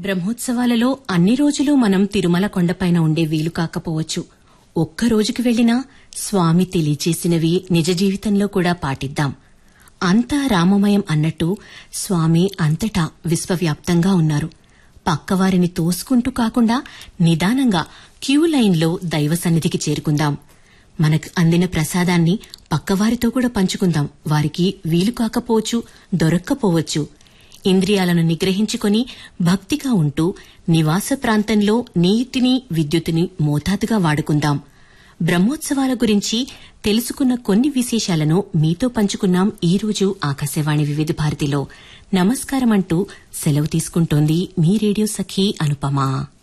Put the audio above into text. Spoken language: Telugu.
బ్రహ్మోత్సవాలలో అన్ని రోజులు మనం తిరుమల కొండపైన ఉండే వీలు కాకపోవచ్చు ఒక్క రోజుకి వెళ్లినా స్వామి తెలియచేసినవి నిజ జీవితంలో కూడా పాటిద్దాం అంతా రామమయం అన్నట్టు స్వామి అంతటా విశ్వవ్యాప్తంగా ఉన్నారు పక్కవారిని తోసుకుంటూ కాకుండా నిదానంగా క్యూ లైన్లో దైవ సన్నిధికి చేరుకుందాం మనకు అందిన ప్రసాదాన్ని పక్కవారితో కూడా పంచుకుందాం వారికి వీలు కాకపోవచ్చు దొరక్కపోవచ్చు ఇంద్రియాలను నిగ్రహించుకొని భక్తిగా ఉంటూ నివాస ప్రాంతంలో నీటిని విద్యుత్తుని మోతాదుగా వాడుకుందాం బ్రహ్మోత్సవాల గురించి తెలుసుకున్న కొన్ని విశేషాలను మీతో పంచుకున్నాం ఈ రోజు ఆకాశవాణి వివిధ భారతిలో నమస్కారం అంటూ సెలవు తీసుకుంటోంది మీ రేడియో సఖీ అనుపమ